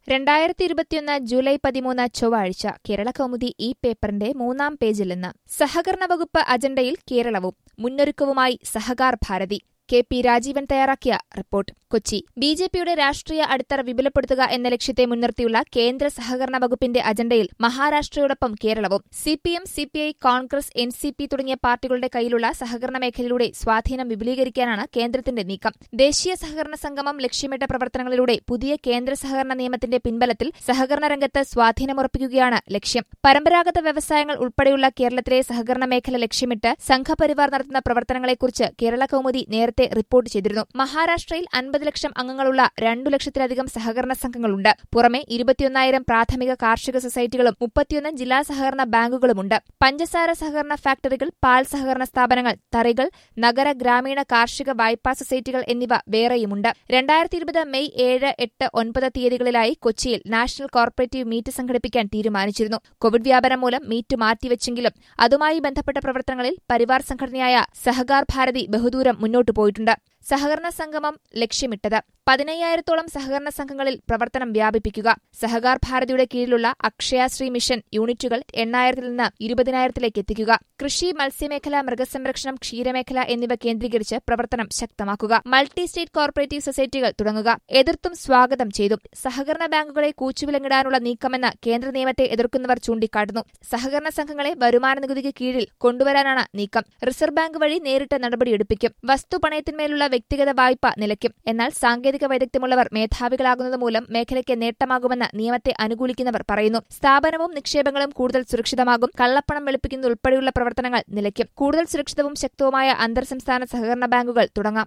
രണ്ടായിരത്തി ഇരുപത്തിയൊന്ന് ജൂലൈ പതിമൂന്ന് ചൊവ്വാഴ്ച കേരള കൗമുദി ഈ പേപ്പറിന്റെ മൂന്നാം പേജിൽ നിന്ന് സഹകരണ വകുപ്പ് അജണ്ടയിൽ കേരളവും മുന്നൊരുക്കവുമായി സഹകാർ ഭാരതി കെ പി രാജീവൻ തയ്യാറാക്കിയ റിപ്പോർട്ട് കൊച്ചി ബി ജെ പിയുടെ രാഷ്ട്രീയ അടിത്തറ വിപുലപ്പെടുത്തുക എന്ന ലക്ഷ്യത്തെ മുൻനിർത്തിയുള്ള കേന്ദ്ര സഹകരണ വകുപ്പിന്റെ അജണ്ടയിൽ മഹാരാഷ്ട്രയോടൊപ്പം കേരളവും C P M C P I Congress N C P തുടങ്ങിയ പാർട്ടികളുടെ കയ്യിലുള്ള സഹകരണ മേഖലയിലൂടെ സ്വാധീനം വിപുലീകരിക്കാനാണ് കേന്ദ്രത്തിന്റെ നീക്കം ദേശീയ സഹകരണ സംഗമം ലക്ഷ്യമിട്ട പ്രവർത്തനങ്ങളിലൂടെ പുതിയ കേന്ദ്ര സഹകരണ നിയമത്തിന്റെ പിൻബലത്തിൽ സഹകരണ രംഗത്ത് സ്വാധീനമുറപ്പിക്കുകയാണ് ലക്ഷ്യം പരമ്പരാഗത വ്യവസായങ്ങൾ ഉൾപ്പെടെയുള്ള കേരളത്തിലെ സഹകരണ മേഖല ലക്ഷ്യമിട്ട് സംഘപരിവാർ നടത്തുന്ന പ്രവർത്തനങ്ങളെക്കുറിച്ച് കേരള കൗമുദി നേരത്തെ റിപ്പോർട്ട് ചെയ്തിരുന്നു മഹാരാഷ്ട്രയിൽ അൻപത് ലക്ഷം അംഗങ്ങളുള്ള രണ്ടു ലക്ഷത്തിലധികം സഹകരണ സംഘങ്ങളുണ്ട് പുറമെ ഇരുപത്തിയൊന്നായിരം പ്രാഥമിക കാർഷിക സൊസൈറ്റികളും മുപ്പത്തിയൊന്ന് ജില്ലാ സഹകരണ ബാങ്കുകളുമുണ്ട് പഞ്ചസാര സഹകരണ ഫാക്ടറികൾ പാൽ സഹകരണ സ്ഥാപനങ്ങൾ തറികൾ നഗര ഗ്രാമീണ കാർഷിക വായ്പാ സൊസൈറ്റികൾ എന്നിവ വേറെയുമുണ്ട് രണ്ടായിരത്തി ഇരുപത് മെയ് ഏഴ് എട്ട് ഒൻപത് തീയതികളിലായി കൊച്ചിയിൽ നാഷണൽ കോർപ്പറേറ്റീവ് മീറ്റ് സംഘടിപ്പിക്കാൻ തീരുമാനിച്ചിരുന്നു കോവിഡ് വ്യാപനം മൂലം മീറ്റ് മാറ്റിവെച്ചെങ്കിലും അതുമായി ബന്ധപ്പെട്ട പ്രവർത്തനങ്ങളിൽ പരിവാർ സംഘടനയായ സഹകാർ ഭാരതി ബഹുദൂരം മുന്നോട്ടു പോയിട്ടുണ്ട് സഹകരണ സംഗമം ലക്ഷ്യമിട്ടത് പതിനയ്യായിരത്തോളം സഹകരണ സംഘങ്ങളിൽ പ്രവർത്തനം വ്യാപിപ്പിക്കുക സഹകാർ ഭാരതിയുടെ കീഴിലുള്ള അക്ഷയാശ്രീ മിഷൻ യൂണിറ്റുകൾ എണ്ണായിരത്തിൽ നിന്ന് ഇരുപതിനായിരത്തിലേക്ക് എത്തിക്കുക കൃഷി മത്സ്യമേഖല മൃഗസംരക്ഷണം ക്ഷീരമേഖല എന്നിവ കേന്ദ്രീകരിച്ച് പ്രവർത്തനം ശക്തമാക്കുക മൾട്ടി സ്റ്റേറ്റ് കോർപ്പറേറ്റീവ് സൊസൈറ്റികൾ തുടങ്ങുക എതിർത്തും സ്വാഗതം ചെയ്തു സഹകരണ ബാങ്കുകളെ കൂച്ചുവിലങ്ങിടാനുള്ള നീക്കമെന്ന് കേന്ദ്ര നിയമത്തെ എതിർക്കുന്നവർ ചൂണ്ടിക്കാട്ടുന്നു സഹകരണ സംഘങ്ങളെ വരുമാന നികുതിക്ക് കീഴിൽ കൊണ്ടുവരാനാണ് നീക്കം റിസർവ് ബാങ്ക് വഴി നേരിട്ട് നടപടിയെടുപ്പിക്കും വസ്തുപണയത്തിന്മേലുള്ള വ്യക്തിഗത വായ്പ നിലയ്ക്കും എന്നാൽ സാങ്കേതിക വൈദഗ്ധ്യമുള്ളവർ മേധാവികളാകുന്നത് മൂലം മേഖലയ്ക്ക് നേട്ടമാകുമെന്ന് നിയമത്തെ അനുകൂലിക്കുന്നവർ പറയുന്നു സ്ഥാപനവും നിക്ഷേപങ്ങളും കൂടുതൽ സുരക്ഷിതമാകും കള്ളപ്പണം വെളുപ്പിക്കുന്നതുൾപ്പെടെയുള്ള പ്രവർത്തനങ്ങൾ നിലയ്ക്കും കൂടുതൽ സുരക്ഷിതവും ശക്തവുമായ അന്തർ സംസ്ഥാന സഹകരണ ബാങ്കുകൾ തുടങ്ങാം